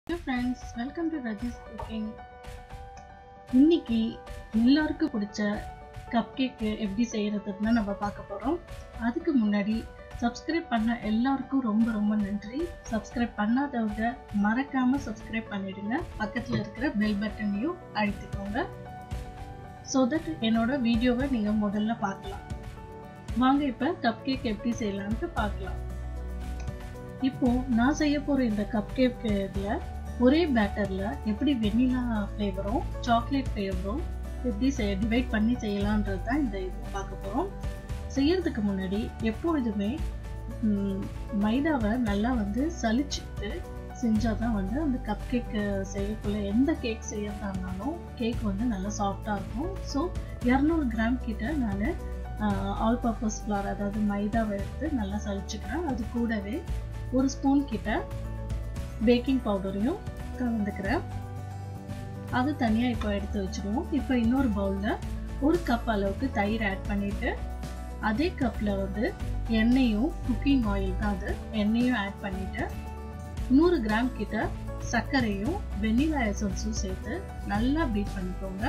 hello friends welcome to Raji's cooking இன்னைக்கு எல்லாருக்கும் பிடிச்ச கப் கேக்கு எப்படி செய்யறதுன்னு நம்ம பார்க்க போகிறோம் அதுக்கு முன்னாடி சப்ஸ்கிரைப் பண்ண எல்லாருக்கும் ரொம்ப ரொம்ப நன்றி சப்ஸ்கிரைப் பண்ணாதவங்க மறக்காம சப்ஸ்கிரைப் பண்ணிடுங்க பக்கத்தில் இருக்கிற பெல் பட்டனையும் அழுத்திக்கோங்க ஸோ தட் என்னோட வீடியோவை நீங்கள் முதல்ல பார்க்கலாம் வாங்க இப்போ கப் கேக் எப்படி செய்யலான்ட்டு பார்க்கலாம் இப்போ நான் செய்ய போற இந்த கப் கேக்ல ஒரே பேட்டர்ல எப்படி வெண்ணிலா ஃப்ளேவரும் சாக்லேட் ஃப்ளேவரும் எப்படி செய்ய டிவைட் பண்ணி செய்யலான்றது தான் இந்த இது பார்க்க போறோம் செய்யறதுக்கு முன்னாடி எப்பொழுதுமே மைதாவை நல்லா வந்து சலிச்சுட்டு செஞ்சாதான் வந்து அந்த கப் கேக் செய்யக்குள்ள எந்த கேக் செய்யறதா இருந்தாலும் கேக் வந்து நல்லா சாஃப்டா இருக்கும் ஸோ இரநூறு கிராம் கிட்ட நான் ஆல் பர்பஸ் ஃப்ளார் அதாவது மைதாவை எடுத்து நல்லா சலிச்சுக்கிறேன் அது கூடவே ஒரு ஸ்பூன் கிட்ட பேக்கிங் பவுடரையும் கலந்துக்கிறேன் அது தனியாக இப்போ எடுத்து வச்சுருவோம் இப்போ இன்னொரு பவுலில் ஒரு கப் அளவுக்கு தயிர் ஆட் பண்ணிவிட்டு அதே கப்பில் வந்து எண்ணெயும் குக்கிங் ஆயில் தான் அது எண்ணெயும் ஆட் பண்ணிவிட்டு நூறு கிராம் கிட்ட சர்க்கரையும் வெண்ணிலா எசன்ஸும் சேர்த்து நல்லா பீட் பண்ணிக்கோங்க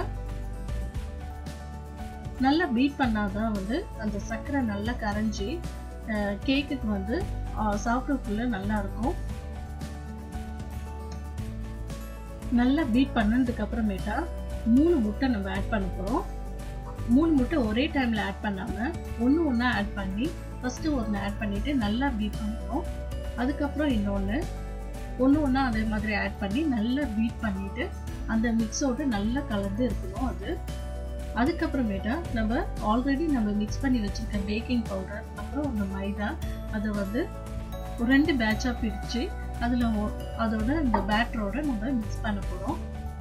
நல்லா பீட் பண்ணாதான் வந்து அந்த சர்க்கரை நல்லா கரைஞ்சி கேக்குக்கு வந்து சாப்பிடக்குள்ள நல்லா இருக்கும் நல்லா பீட் பண்ணதுக்கு அப்புறமேட்டா மூணு முட்டை நம்ம ஆட் பண்ண போகிறோம் மூணு முட்டை ஒரே டைமில் ஆட் பண்ணாமல் ஒன்று ஒன்றா ஆட் பண்ணி ஃபஸ்ட்டு ஒன்று ஆட் பண்ணிவிட்டு நல்லா பீட் பண்ணிக்கிறோம் அதுக்கப்புறம் இன்னொன்று ஒன்று ஒன்றா அதே மாதிரி ஆட் பண்ணி நல்லா பீட் பண்ணிவிட்டு அந்த மிக்ஸோடு நல்லா கலந்து இருக்கணும் அது அதுக்கப்புறமேட்டா நம்ம ஆல்ரெடி நம்ம மிக்ஸ் பண்ணி வச்சுருக்க பேக்கிங் பவுடர் அப்புறம் அந்த மைதா அதை வந்து ரெண்டு பேட்சாக பிரித்து அதில் அதோட இந்த பேட்டரோட நம்ம மிக்ஸ் பண்ண போகிறோம்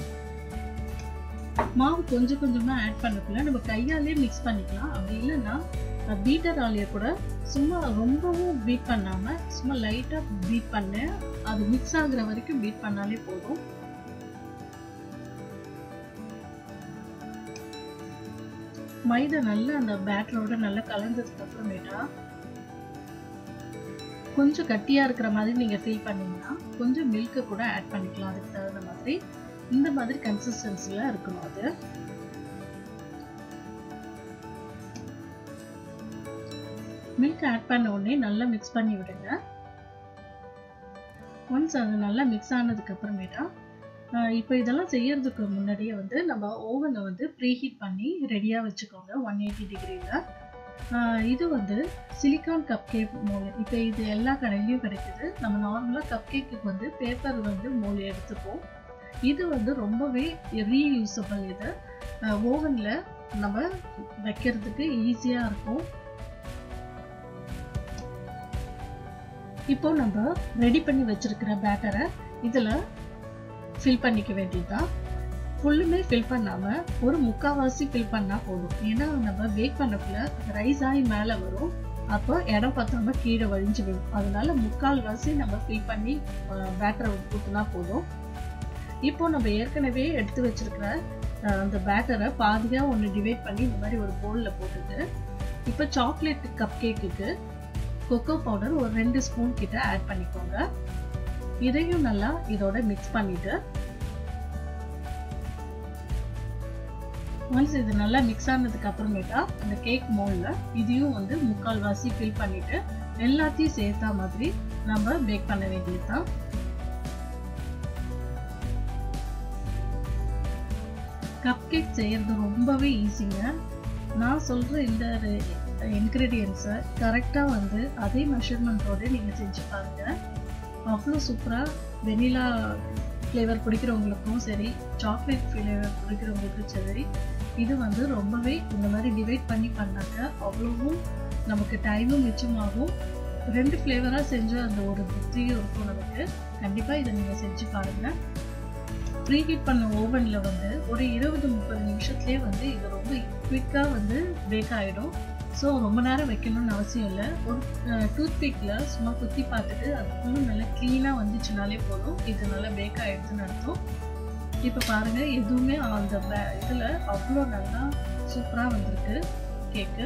மாவு கொஞ்சம் கொஞ்சமாக ஆட் பண்ணக்குள்ள நம்ம கையாலே மிக்ஸ் பண்ணிக்கலாம் அப்படி இல்லைன்னா பீட்டர் ஆலியை கூட சும்மா ரொம்பவும் பீட் பண்ணாமல் சும்மா லைட்டாக பீட் பண்ண அது மிக்ஸ் ஆகுற வரைக்கும் பீட் பண்ணாலே போதும் மைதா நல்லா அந்த பேட்டரோட நல்லா கலந்ததுக்கு அப்புறமேட்டா கொஞ்சம் கட்டியா இருக்கிற மாதிரி நீங்க ஃபீல் பண்ணீங்கன்னா கொஞ்சம் மில்க்கு கூட ஆட் பண்ணிக்கலாம் அதுக்கு தகுந்த மாதிரி இந்த மாதிரி கன்சிஸ்டன்சில இருக்கணும் அது மில்க் ஆட் பண்ண உடனே நல்லா மிக்ஸ் பண்ணி விடுங்க ஒன்ஸ் அது நல்லா மிக்ஸ் ஆனதுக்கு அப்புறமேட்டா இப்போ இதெல்லாம் செய்யறதுக்கு முன்னாடியே வந்து நம்ம ஓவனை வந்து ப்ரீஹீட் பண்ணி ரெடியாக வச்சுக்கோங்க ஒன் எயிட்டி டிகிரியில் இது வந்து சிலிக்கான் கப் கேக் மோல் இப்போ இது எல்லா கடையிலையும் கிடைக்குது நம்ம நார்மலாக கப் கேக்குக்கு வந்து பேப்பர் வந்து மோல் எடுத்துப்போம் இது வந்து ரொம்பவே ரீயூசபிள் இது ஓவனில் நம்ம வைக்கிறதுக்கு ஈஸியாக இருக்கும் இப்போ நம்ம ரெடி பண்ணி வச்சிருக்கிற பேட்டரை இதில் ஃபில் பண்ணிக்க வேண்டியதுதான் ஃபுல்லுமே ஃபில் பண்ணாமல் ஒரு முக்கால்வாசி ஃபில் பண்ணால் போதும் ஏன்னா நம்ம பேக் பண்ணக்குள்ள ரைஸ் ஆகி மேலே வரும் அப்போ இடம் பார்த்தாம கீழே வழிஞ்சு விடும் அதனால முக்கால்வாசி நம்ம ஃபில் பண்ணி பேட்டரை ஊற்றினா போதும் இப்போ நம்ம ஏற்கனவே எடுத்து வச்சிருக்கிற அந்த பேட்டரை பாதியாக ஒன்று டிவைட் பண்ணி இந்த மாதிரி ஒரு போலில் போட்டுட்டு இப்போ சாக்லேட் கப் கேக்குக்கு கொக்கோ பவுடர் ஒரு ரெண்டு ஸ்பூன் கிட்ட ஆட் பண்ணிக்கோங்க இதையும் நல்லா இதோட மிக்ஸ் பண்ணிட்டு ஒன்ஸ் இது நல்லா மிக்ஸ் ஆனதுக்கு அப்புறமேட்டா அந்த கேக் மோல்ல இதையும் வந்து முக்கால் வாசி ஃபில் பண்ணிட்டு எல்லாத்தையும் சேர்த்தா மாதிரி நம்ம பேக் பண்ண வேண்டியதுதான் கப் கேக் செய்யறது ரொம்பவே ஈஸிங்க நான் சொல்ற இந்த இன்க்ரீடியன்ஸை கரெக்டாக வந்து அதே மெஷர்மெண்ட்டோட நீங்கள் செஞ்சு பாருங்கள் அவ்வளோ சூப்பராக வெனிலா ஃப்ளேவர் பிடிக்கிறவங்களுக்கும் சரி சாக்லேட் ஃப்ளேவர் பிடிக்கிறவங்களுக்கும் சரி இது வந்து ரொம்பவே இந்த மாதிரி டிவைட் பண்ணி பண்ணாக்க அவ்வளோவும் நமக்கு டைமும் மிச்சமாகும் ரெண்டு ஃப்ளேவராக செஞ்ச அந்த ஒரு திருப்தியும் இருக்கும் நமக்கு கண்டிப்பாக இதை நீங்கள் செஞ்சு பாருங்கள் ப்ரீஹீட் பண்ண ஓவனில் வந்து ஒரு இருபது முப்பது நிமிஷத்துலேயே வந்து இது ரொம்ப குவிக்காக வந்து பேக் ஆகிடும் ஸோ ரொம்ப நேரம் வைக்கணும்னு அவசியம் இல்லை ஒரு டூத் பிக்கில் சும்மா குத்தி பார்த்துட்டு அது ஃபுல்லும் நல்லா க்ளீனாக வந்துச்சுனாலே போதும் இது நல்லா பேக் ஆகிடுதுன்னு அர்த்தம் இப்போ பாருங்கள் எதுவுமே அந்த இதில் அவ்வளோ நல்லா சூப்பராக வந்திருக்கு கேக்கு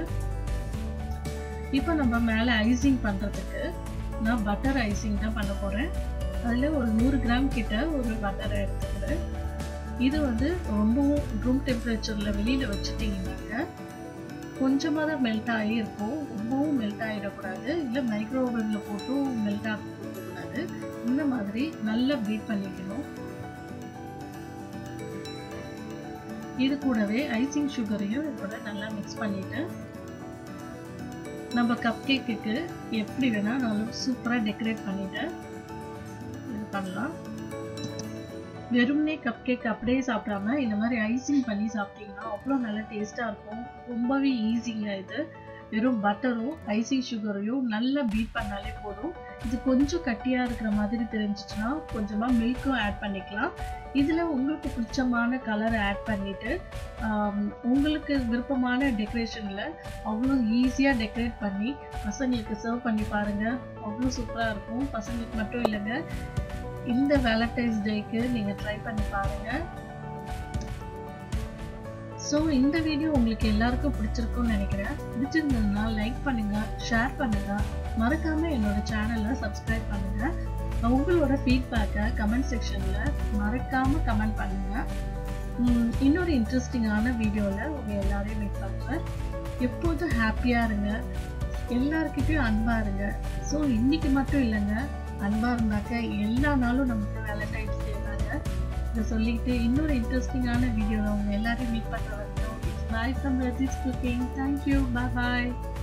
இப்போ நம்ம மேலே ஐசிங் பண்ணுறதுக்கு நான் பட்டர் ஐசிங் தான் பண்ண போகிறேன் அதில் ஒரு நூறு கிராம் கிட்ட ஒரு பட்டரை எடுத்துக்கிறேன் இது வந்து ரொம்பவும் ரூம் டெம்பரேச்சரில் வெளியில் வச்சுட்டிங்கனாக்க கொஞ்சமாக தான் மெல்ட் ஆகி இருக்கும் ரொம்பவும் மெல்ட் ஆகிடக்கூடாது இல்லை மைக்ரோ ஓவனில் போட்டும் மெல்ட் ஆக கொடுக்கக்கூடாது இந்த மாதிரி நல்லா பீட் பண்ணிக்கணும் இது கூடவே ஐசிங் சுகரையும் இதோட நல்லா மிக்ஸ் பண்ணிட்டு நம்ம கப் கேக்குக்கு எப்படி வேணால் நல்லா சூப்பராக டெக்கரேட் பண்ணிட்டு இது பண்ணலாம் வெறும்னே கப் கேக் அப்படியே சாப்பிடாம இந்த மாதிரி ஐசிங் பண்ணி சாப்பிட்டீங்கன்னா அவ்வளோ நல்லா டேஸ்ட்டாக இருக்கும் ரொம்பவே ஈஸிங்க இது வெறும் பட்டரும் ஐசிங் சுகரையும் நல்லா பீட் பண்ணாலே போதும் இது கொஞ்சம் கட்டியாக இருக்கிற மாதிரி தெரிஞ்சிச்சுன்னா கொஞ்சமாக மில்க்கும் ஆட் பண்ணிக்கலாம் இதில் உங்களுக்கு பிடிச்சமான கலரை ஆட் பண்ணிவிட்டு உங்களுக்கு விருப்பமான டெக்கரேஷனில் அவ்வளோ ஈஸியாக டெக்கரேட் பண்ணி பசங்களுக்கு சர்வ் பண்ணி பாருங்கள் அவ்வளோ சூப்பராக இருக்கும் பசங்களுக்கு மட்டும் இல்லைங்க இந்த வேலண்டைன்ஸ் டேக்கு நீங்கள் ட்ரை பண்ணி பாருங்கள் ஸோ இந்த வீடியோ உங்களுக்கு எல்லாருக்கும் பிடிச்சிருக்கும்னு நினைக்கிறேன் பிடிச்சிருந்ததுன்னா லைக் பண்ணுங்க ஷேர் பண்ணுங்க மறக்காம என்னோட சேனலை சப்ஸ்கிரைப் பண்ணுங்க உங்களோட ஃபீட்பேக்கை கமெண்ட் செக்ஷனில் மறக்காம கமெண்ட் பண்ணுங்க இன்னொரு இன்ட்ரெஸ்டிங்கான வீடியோவில் உங்கள் எல்லாரையும் மீட் பண்ணுறேன் எப்போதும் ஹாப்பியாக இருங்க எல்லாருக்கிட்டையும் அன்பாக இருங்க ஸோ இன்னைக்கு மட்டும் இல்லைங்க அன்பாக இருந்தாக்க எல்லா நாளும் நமக்கு வேலண்டைன்ஸ் டே தாங்க இதை சொல்லிட்டு இன்னொரு இன்ட்ரெஸ்டிங்கான வீடியோவில் உங்கள் எல்லாரையும் மீட் பண்ணுற வரைக்கும் bye from Raji's cooking thank you bye bye